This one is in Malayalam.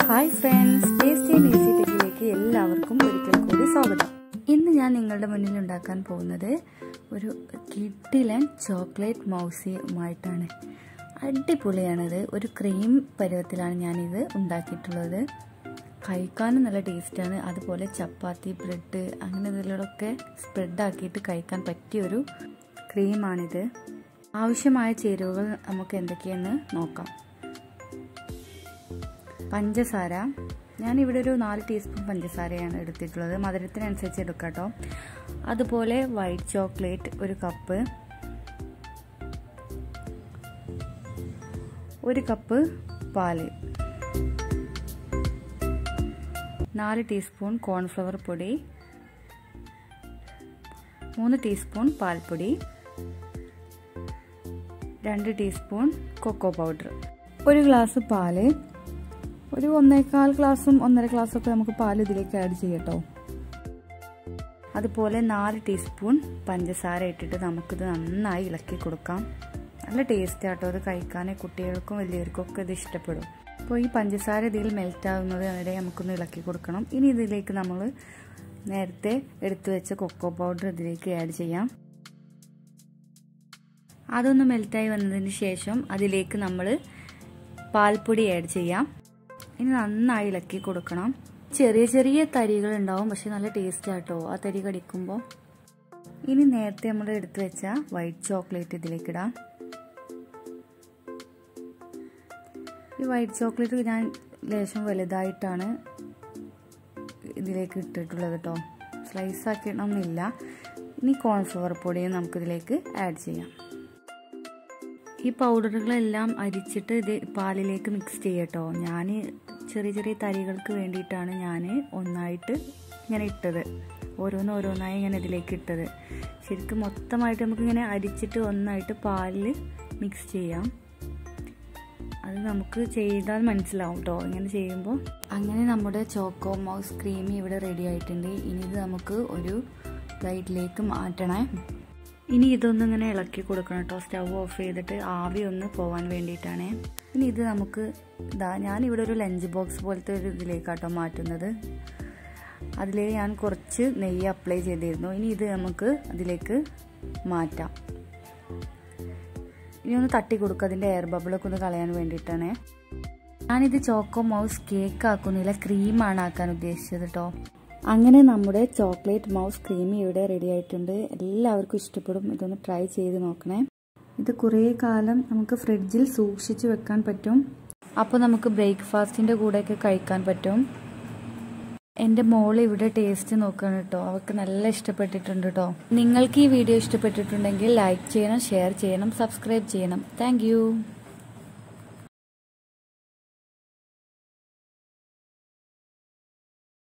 hi friends tasty and easy ടെക്കിലേക്ക് എല്ലാവർക്കും ഒരിക്കൽ കൂടി സ്വാഗതം ഇന്ന് ഞാൻ നിങ്ങളുടെ മുന്നിൽ ഉണ്ടാക്കാൻ പോകുന്നത് ഒരു കിഡിലൻ ചോക്ലേറ്റ് മൗസിയുമായിട്ടാണ് അടിപൊളിയാണിത് ഒരു ക്രീം പരുവത്തിലാണ് ഞാനിത് ഉണ്ടാക്കിയിട്ടുള്ളത് കഴിക്കാനും നല്ല ടേസ്റ്റാണ് അതുപോലെ ചപ്പാത്തി ബ്രെഡ് അങ്ങനെ ഇതിലൊക്കെ സ്പ്രെഡാക്കിയിട്ട് കഴിക്കാൻ പറ്റിയൊരു ക്രീമാണിത് ആവശ്യമായ ചേരുവകൾ നമുക്ക് എന്തൊക്കെയെന്ന് നോക്കാം പഞ്ചസാര ഞാനിവിടെ ഒരു നാല് ടീസ്പൂൺ പഞ്ചസാരയാണ് എടുത്തിട്ടുള്ളത് മധുരത്തിനനുസരിച്ച് എടുക്കാം കേട്ടോ അതുപോലെ വൈറ്റ് ചോക്ലേറ്റ് ഒരു കപ്പ് ഒരു കപ്പ് പാല് നാല് ടീസ്പൂൺ കോൺഫ്ലവർ പൊടി മൂന്ന് ടീസ്പൂൺ പാൽപ്പൊടി രണ്ട് ടീസ്പൂൺ കൊക്കോ പൗഡർ ഒരു ഗ്ലാസ് പാല് ഒരു ഒന്നേകാൽ ഗ്ലാസും ഒന്നര ഗ്ലാസ്സും ഒക്കെ നമുക്ക് പാൽ ഇതിലേക്ക് ആഡ് ചെയ്യട്ടോ അതുപോലെ നാല് ടീസ്പൂൺ പഞ്ചസാര ഇട്ടിട്ട് നമുക്കിത് നന്നായി ഇളക്കി കൊടുക്കാം നല്ല ടേസ്റ്റ് ആട്ടോ അത് കഴിക്കാൻ കുട്ടികൾക്കും വലിയവർക്കും ഒക്കെ ഇത് ഇഷ്ടപ്പെടും അപ്പോൾ ഈ പഞ്ചസാര ഇതിൽ മെൽറ്റ് ആകുന്നത് വരെ നമുക്കൊന്ന് ഇളക്കി കൊടുക്കണം ഇനി ഇതിലേക്ക് നമ്മൾ നേരത്തെ എടുത്തു വെച്ച കൊക്കോ പൗഡർ ഇതിലേക്ക് ആഡ് ചെയ്യാം അതൊന്ന് മെൽറ്റായി വന്നതിന് ശേഷം അതിലേക്ക് നമ്മൾ പാൽപ്പൊടി ആഡ് ചെയ്യാം ഇനി നന്നായി ഇളക്കി കൊടുക്കണം ചെറിയ ചെറിയ തരികൾ ഉണ്ടാവും പക്ഷെ നല്ല ടേസ്റ്റ് ആട്ടോ ആ തരി കടിക്കുമ്പോൾ ഇനി നേരത്തെ നമ്മൾ എടുത്തു വെച്ച വൈറ്റ് ചോക്ലേറ്റ് ഇതിലേക്ക് ഇടാം ഈ വൈറ്റ് ചോക്ലേറ്റ് ഞാൻ ലേശം വലുതായിട്ടാണ് ഇതിലേക്ക് ഇട്ടിട്ടുള്ളത് കേട്ടോ സ്ലൈസ് ആക്കിയിടണമെന്നില്ല ഇനി കോൺഫ്ലവർ പൊടിയും നമുക്കിതിലേക്ക് ആഡ് ചെയ്യാം ഈ പൗഡറുകളെല്ലാം അരിച്ചിട്ട് ഇത് പാലിലേക്ക് മിക്സ് ചെയ്യട്ടോ ഞാൻ ചെറിയ ചെറിയ തരികൾക്ക് വേണ്ടിയിട്ടാണ് ഞാൻ ഒന്നായിട്ട് ഇങ്ങനെ ഇട്ടത് ഓരോന്ന് ഓരോന്നായി ഇങ്ങനെ ഇതിലേക്ക് ഇട്ടത് ശരിക്കും മൊത്തമായിട്ട് നമുക്കിങ്ങനെ അരിച്ചിട്ട് ഒന്നായിട്ട് പാലിൽ മിക്സ് ചെയ്യാം അത് നമുക്ക് ചെയ്താൽ മനസ്സിലാവും കേട്ടോ ഇങ്ങനെ ചെയ്യുമ്പോൾ അങ്ങനെ നമ്മുടെ ചോക്കോ മൗസ് ക്രീമി ഇവിടെ റെഡി ആയിട്ടുണ്ട് ഇനി ഇത് നമുക്ക് ഒരു പ്ലേറ്റിലേക്ക് മാറ്റണേ ഇനി ഇതൊന്നും ഇങ്ങനെ ഇളക്കി കൊടുക്കണം കേട്ടോ സ്റ്റവ് ഓഫ് ചെയ്തിട്ട് ആവി ഒന്ന് പോകാൻ വേണ്ടിയിട്ടാണ് ഇനി ഇത് നമുക്ക് ഇതാ ഞാനിവിടെ ഒരു ലഞ്ച് ബോക്സ് പോലത്തെ ഒരു ഇതിലേക്കാട്ടോ മാറ്റുന്നത് അതിൽ ഞാൻ കുറച്ച് നെയ്യ് അപ്ലൈ ചെയ്തിരുന്നു ഇനി ഇത് നമുക്ക് അതിലേക്ക് മാറ്റാം ഇനി ഒന്ന് തട്ടി കൊടുക്കുക അതിൻ്റെ എയർ ബബിളൊക്കെ ഒന്ന് കളയാൻ വേണ്ടിയിട്ടാണ് ഞാനിത് ചോക്കോ മൗസ് കേക്ക് ആക്കുന്നില്ല ക്രീമാണ് ആക്കാൻ ഉദ്ദേശിച്ചത് കേട്ടോ അങ്ങനെ നമ്മുടെ ചോക്ലേറ്റ് മൗസ് ക്രീം ഇവിടെ റെഡി ആയിട്ടുണ്ട് എല്ലാവർക്കും ഇഷ്ടപ്പെടും ഇതൊന്ന് ട്രൈ ചെയ്ത് നോക്കണേ ഇത് കുറേ കാലം നമുക്ക് ഫ്രിഡ്ജിൽ സൂക്ഷിച്ച് വെക്കാൻ പറ്റും അപ്പോൾ നമുക്ക് ബ്രേക്ക്ഫാസ്റ്റിൻ്റെ കൂടെയൊക്കെ കഴിക്കാൻ പറ്റും എൻ്റെ മോൾ ഇവിടെ ടേസ്റ്റ് നോക്കണം കേട്ടോ അവൾക്ക് നല്ല ഇഷ്ടപ്പെട്ടിട്ടുണ്ട് കേട്ടോ നിങ്ങൾക്ക് ഈ വീഡിയോ ഇഷ്ടപ്പെട്ടിട്ടുണ്ടെങ്കിൽ ലൈക്ക് ചെയ്യണം ഷെയർ ചെയ്യണം സബ്സ്ക്രൈബ് ചെയ്യണം താങ്ക്